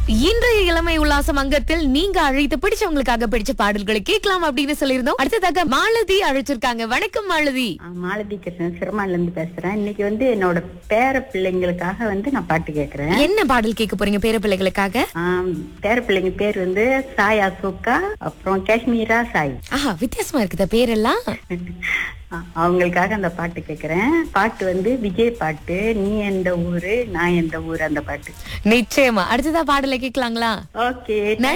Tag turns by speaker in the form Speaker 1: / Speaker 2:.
Speaker 1: இன்றைய இளமை உல்லாசம் அங்கத்தில் நீங்க அழைத்து பிடிச்சவங்களுக்காக பிடிச்ச பாடல்களை கேட்கலாம் அப்படின்னு சொல்லியிருந்தோம் அடுத்ததாக மாலதி அழைச்சிருக்காங்க வணக்கம் மாலதி
Speaker 2: ஆ, மாலதி கிருஷ்ணன் சிறுமான்ல இருந்து பேசுறேன் இன்னைக்கு வந்து என்னோட பேர பிள்ளைங்களுக்காக வந்து நான் பாட்டு கேக்குறேன்
Speaker 1: என்ன பாடல் கேட்க போறீங்க பேர பிள்ளைகளுக்காக
Speaker 2: ஆம், பேர பிள்ளைங்க பேர் வந்து சாய் அசோகா அப்புறம் காஷ்மீரா சாய்
Speaker 1: ஆஹா வித்தியாசமா இருக்குதா பேரெல்லாம்
Speaker 2: ஆ, அவங்களுக்காக அந்த பாட்டு கேக்குறேன் பாட்டு வந்து விஜய் பாட்டு நீ எந்த ஊரு நான் எந்த ஊரு அந்த பாட்டு
Speaker 1: நிச்சயமா அடுத்ததா பாடலை கேட்கலாங்களா
Speaker 2: ஓகே